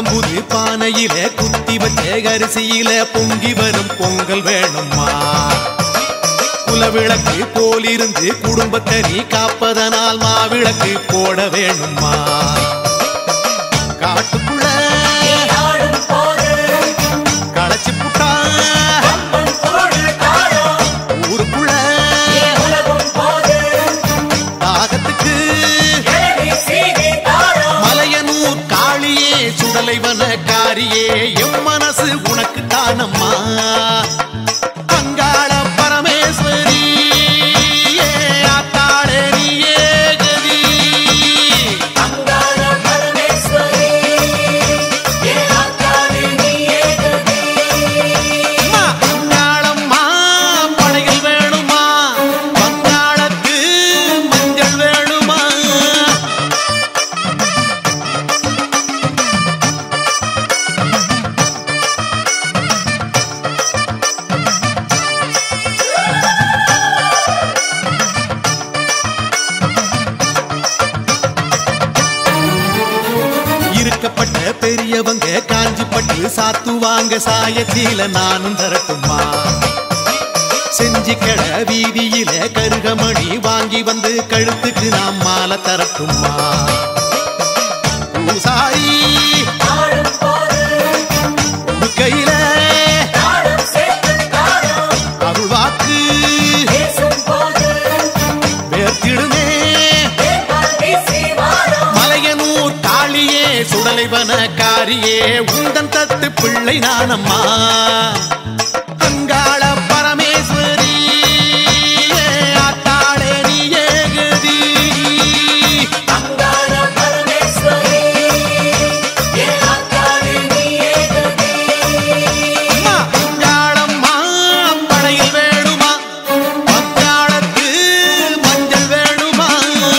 புத்தம்புது பானையில குத்தி வச்ச அரிசியில பொங்கி வரும் பொங்கல் வேணுமா குலவிளக்கு போலிருந்து குடும்பத்தை நீ காப்பதனால் மாவிளக்கு போட வேணுமா காட்டுக்குள்ள ஆடும் போது களைச்சு புட்டா அம்மன் தோடு தாரம் ஊருக்குள்ள உலகும் போது தாகத்துக்கு எழுதி சீதி தாரம் மலையனூர் காளியே சுடலைவன காரியே எம் மனசு உனக்கு தானம்மா அங்காள பரமேஸ்வரி ஏ ஆத்தாளே நீயே கதி அங்காள பரமேஸ்வரி ஏ ஆத்தாளே நீயே கதி அம்மா, அங்காளம்மா படைகள் வேணுமா பங்காளத்து மஞ்சள் வேணுமா இருக்கப்பட்ட பெரியவங்க காஞ்சிப்பட்டு சாத்துவாங்க சாயத்தில நானும் தரட்டுமா செஞ்சி கட வீதியில கருகமணி வாங்கி வந்து கழுத்துக்கு நாம் மாலை தரட்டுமா பூசாரி ஆடும் போது கையில தாளம் சேர்த்து தாரம் அருள் வாக்கு பேசும் போது வேர்த்திடுமே வேண்டால் வீசி வாரம் மலையனூர் காளியே சுடலைவன காரியே உந்தன் தத்து பிள்ளை நானம்மா அங்காள பரமேஸ்வரி ஏ ஆத்தாளே நீயே கதி அங்காள பரமேஸ்வரி ஏ ஆத்தாளே நீயே கதி அம்மா, அங்காளம்மா படையில் வேணுமா பங்காளத்து மஞ்சள் வேணுமா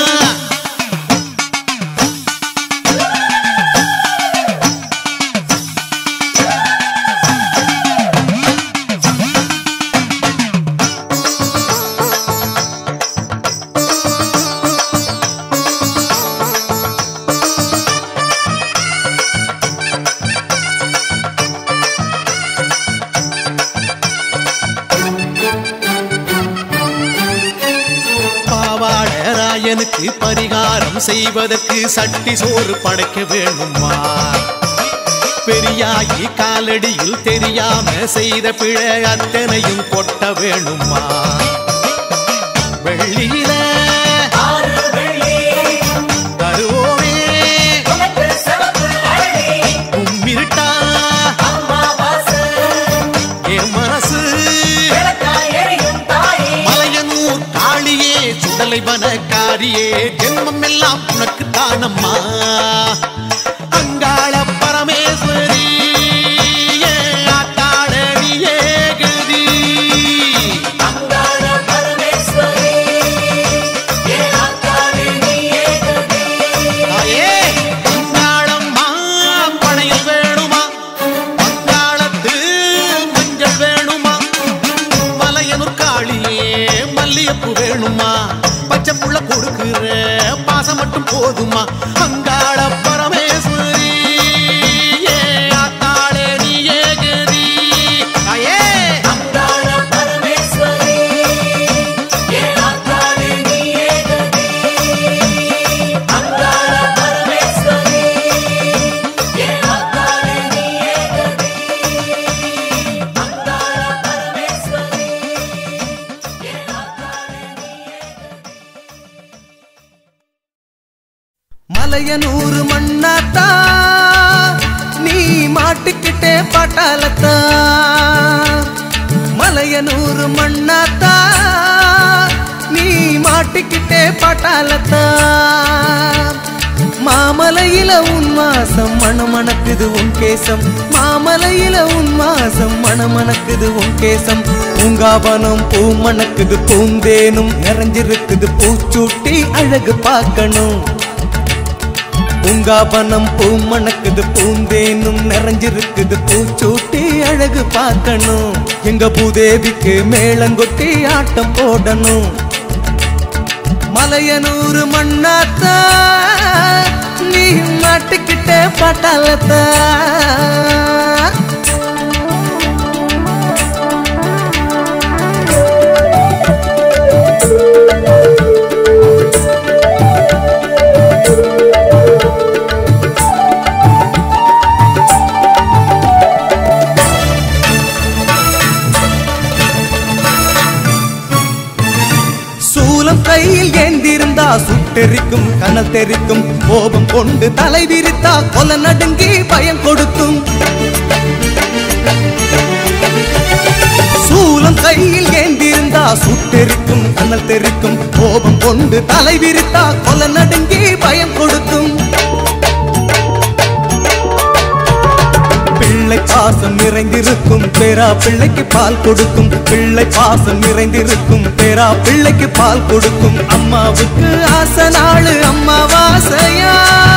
பாவாட ராயனுக்கு பரிகாரம் செய்வதற்கு சட்டி சோறு படைக்க வேணுமா பெரியாயி காலடியில் தெரியாம செய்த பிழை அத்தனையும் கொட்ட வேணுமா வெள்ளியில ஆறு வெள்ளி தருவோமே உனக்கு சிவப்பு அள்ளி கும்மிருட்டா அம்மாவாசை என் மனசு விளக்காய் எரியும் தாயே மலையனூர் காளியே சுடலைவன காரியே ஜென்மம் எல்லாம் உனக்கு தானம்மா அங்காள பரமேஸ்வரி ஏ ஆத்தாள நீயே கதி அங்காள பரமேஸ்வரி ஏ ஆத்தாளே நீயே கதி தாயே அங்காளம்மா படையில் வேணுமா பங்காளத்து மஞ்சள் வேணுமா மலையனூர் காளியே மல்லியப்பு வேணுமா பச்சை புள்ள கொடுக்கிற பாசம் மட்டும் போதுமா அங்காள பரமேஸ்வரி ஏ ஆத்தாளே நீயே கதி தாயே அங்காள பரமேஸ்வரி ஏ ஆத்தாளே நீயே கதி அங்காள பரமேஸ்வரி ஏ ஆத்தாளே நீயே கதி அங்காள பரமேஸ்வரி ஏ ஆத்தாளே நீயே மலையனூர் மண்ணாத்தா நீ மாட்டுக்கிட்டே பட்டாளத்தா மலையனூர் மண்ணாத்தா நீ மாட்டுக்கிட்டே பட்டாளத்தா மாமலையில உன் மாசம் மணமணக்குது உன் கேசம் மாமலையில உன் மாசம் மணமணக்குது உன் கேசம் பூங்காவனம் பூ மணக்குது பூந்தேனும் நிறைஞ்சிருக்குது பூச்சூட்டி அழகு பார்க்கணும் பூங்காவனம் பூ மணக்குது பூந்தேனும் நிறைஞ்சிருக்குது பூச்சூட்டி அழகு பார்க்கணும் எங்க பூதேவிக்கு மேளங்கொட்டி ஆட்டம் போடணும் மலையனூர் மண்ணாத்தா நீ மாட்டுக்கிட்ட பட்டாளத்தா சுட்டெரிக்கும் கனல் தெரிக்கும் கோபம் கொண்டு தலை விரித்தா கொல நடுங்கி பயம் கொடுக்கும் சூலம் கையில் ஏந்திருந்தா சுட்டெரிக்கும் கனல் தெரிக்கும் கோபம் கொண்டு தலை விரித்தா கொல நடுங்கி பயம் கொடுக்கும் பிள்ளை பாசம் நிறைந்திருக்கும் பேரா பிள்ளைக்கு பால் கொடுக்கும் பிள்ளை பாசம் நிறைந்திருக்கும் பேரா பிள்ளைக்கு பால் கொடுக்கும் அம்மாவுக்கு ஆசை நாளு அம்மாவாசையா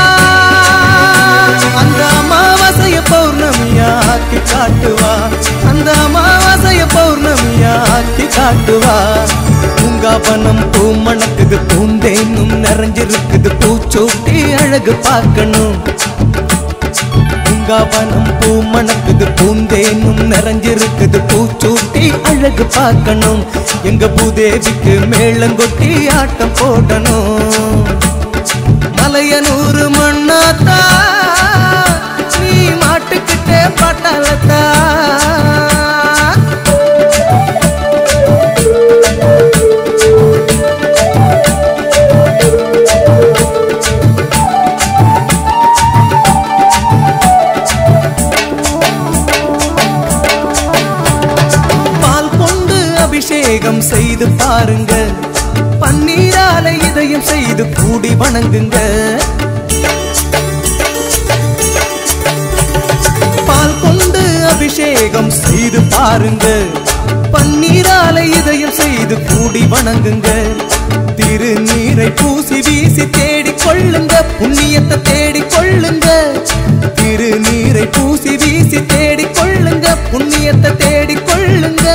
அந்த அமாவாசைய பௌர்ணமியா ஆக்கி காட்டுவா அந்த அமாவாசைய பௌர்ணமியா ஆக்கி காட்டுவா பூங்காவனம் பூ மணக்குது பூந்தேனும் நிறைஞ்சிருக்குது பூச்சோட்டி அழகு பார்க்கணும் பூங்காவனம் பூ மணக்குது பூந்தேனும் நிறைஞ்சிருக்குது பூச்சூட்டி அழகு பார்க்கணும் எங்க பூதேவிக்கு மேளங்கொட்டி ஆட்டம் போடணும் மலையனூறு மண்ணாத்தா நீ மாட்டுக்கிட்டே பட்டாளத்தா பால் கொண்டு அபிஷேகம் செய்து பாருங்க பன்னீரால இதயம் செய்து கூடி வணங்குங்க பால் கொண்டு அபிஷேகம் செய்து பாருங்க பன்னீரால இதயம் செய்து கூடி வணங்குங்க திருநீரை பூசி வீசி தேடிக் கொள்ளுங்க புண்ணியத்தை தேடிக் கொள்ளுங்க திருநீரை பூசி வீசி தேடிக் கொள்ளுங்க புண்ணியத்தை தேடிக் கொள்ளுங்க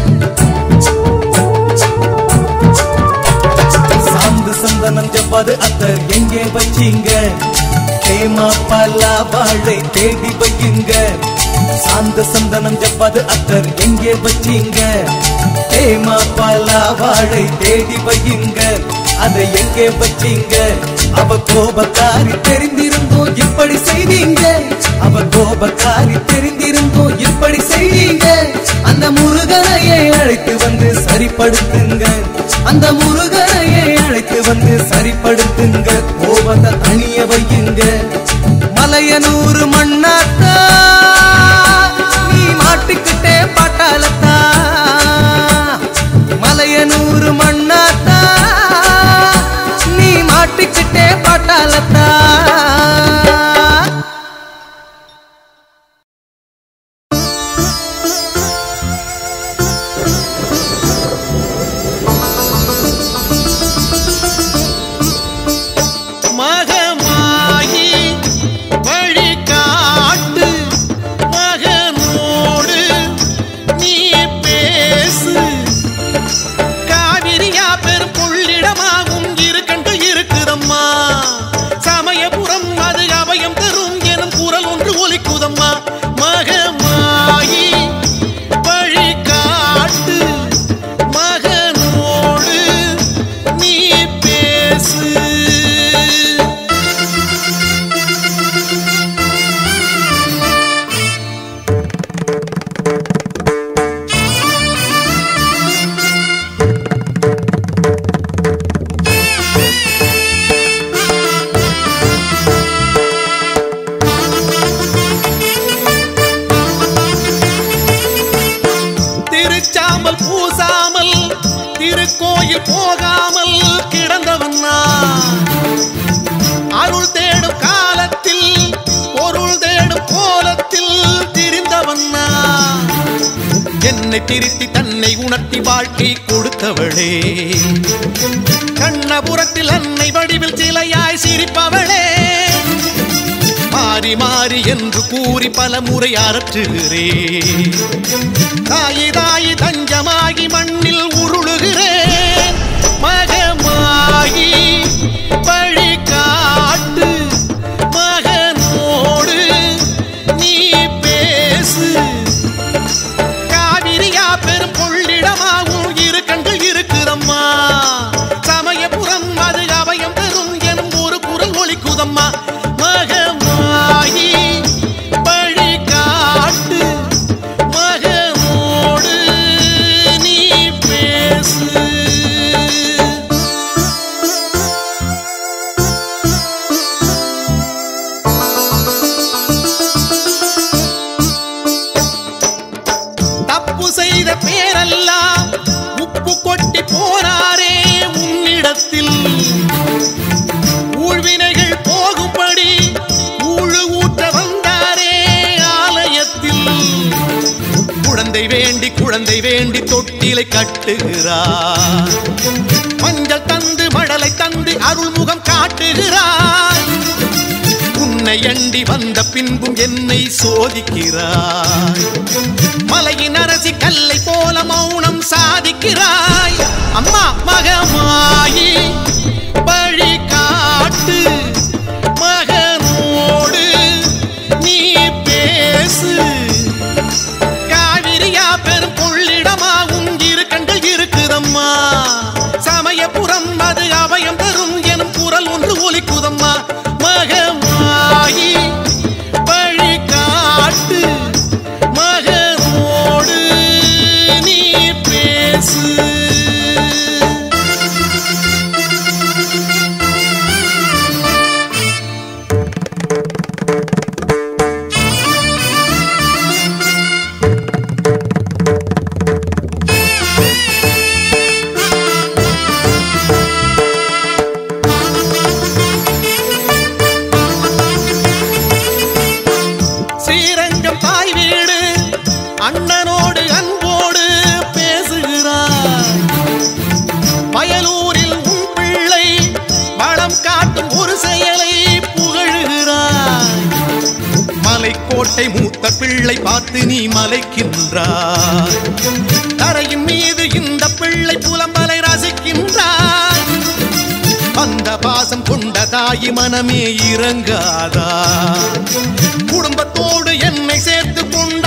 சாந்து சந்தனம் ஜப்பாது அத்தர் எங்கே வச்சீங்க தேமா பல்லா வாழை தேடி வையுங்க சாந்த சந்தனம் ஜப்பாது அத்தர் எங்கே வச்சீங்க தேமா பல்லா வாழை தேடி வையுங்க அதை எங்கே வச்சீங்க அவ கோபக்காரி தெரிந்திருந்தோம் இப்படி செய்தீங்க அவ கோபக்காரி தெரிந்திருந்தோம் இப்படி செய்தீங்க அந்த முருகனையே அழைத்து வந்து சரிப்படுத்துங்க அந்த முருகனையே அழைத்து வந்து சரிப்படுத்துங்க கோபத்தை தனிய வையுங்க மலையனூறு மண்ணாத்தா நீ மாட்டிக்கிட்டே பாட்டாளத்தா மலையனூறு மண்ணாத்தா நீ மாட்டிக்கிட்டே பாட்டாளத்தா மகமாயி வழிகாட்டு மகனோடு நீ பேசு காவிரியா பெரும் கொள்ளிடமாகும் இருக்கண்டு இருக்குதம்மா சமயபுரம் அது அபயம் தரும் எனும் குரல் ஒன்று ஒலிக்குதம்மா மகமாயி வழிகாட்டு மகனோடு நீ பேசு திருச்சாம்பல் பூசாமல் திருக்கோயில் போகாமல் கிடந்தவன் நான். அருள் தேடும் காலத்தில் பொருள் தேடும் கோலத்தில் திரிந்தவன் நான். என்னை திருத்தி தன்னை உணர்த்தி வாழ்க்கை கொடுத்தவளே கண்ணபுரத்தில் அன்னை வடிவில் சிலையாய் சிரிப்பவளே மாறி மாறி என்று கூறி பல முறை அரற்றுகிறேன் தாயி தாயி தஞ்சமாகி மண்ணில் உருளுகிறேன் மகமாகி வழி காட்டு மகனோடு நீ பேசு காவிரியா பெரும் கொள்ளிடமாகும் இரு கண்கள் இருக்குதம்மா சமயபுரம் அது அபயம் பெறும் எனும் ஒரு குரல் ஒலிக்குதம்மா மகமாயி வழி காட்டு மகனோடு நீ பேசு வேண்டி போனாரே உன்னிடத்தில் ஊழ்வினைகள் போகும்படி ஊழு ஊற்ற வந்தாரே ஆலயத்தில் குழந்தை வேண்டி குழந்தை வேண்டி தொட்டிலை கட்டுகிறார் மஞ்சள் தந்து மழலை தந்து அருள்முகம் காட்டுகிறார் உன்னை அண்டி வந்த பின்பும் என்னை சோதிக்கிறாய் மலையின் அரசி கல்லை போல மௌனம் சாதிக்கிறாய் அம்மா மகமாயி வழி காட்டு மகனோடு நீ பேசு காவிரியா பெரும் கொள்ளிடமாவும் இரு கண்கள் இருக்குதம்மா சமயபுரம் அது அபயம் தரும் எனும் குரல் ஒன்று ஒலிக்குதம்மா மகமாயி வழி காட்டு மகனோடு நீ பேசு ஸ்ரீரங்கம் தாய் வீடு அண்ணனோடு அன்போடு பேசுகிறார் வயலூரில் உன் பிள்ளை வளம் காட்டும் ஒரு செயலை புகழுகிறார் மலைக்கோட்டை மூத்த பிள்ளை பார்த்து நீ மலைக்கின்றார் தரையின் மீது இந்த பிள்ளை புலம்பலை ரசிக்கின்றார் அந்த பாசம் கொண்ட தாயி மனமே இறங்காதா குடும்பத்தோடு என்னை சேர்த்து கொண்டு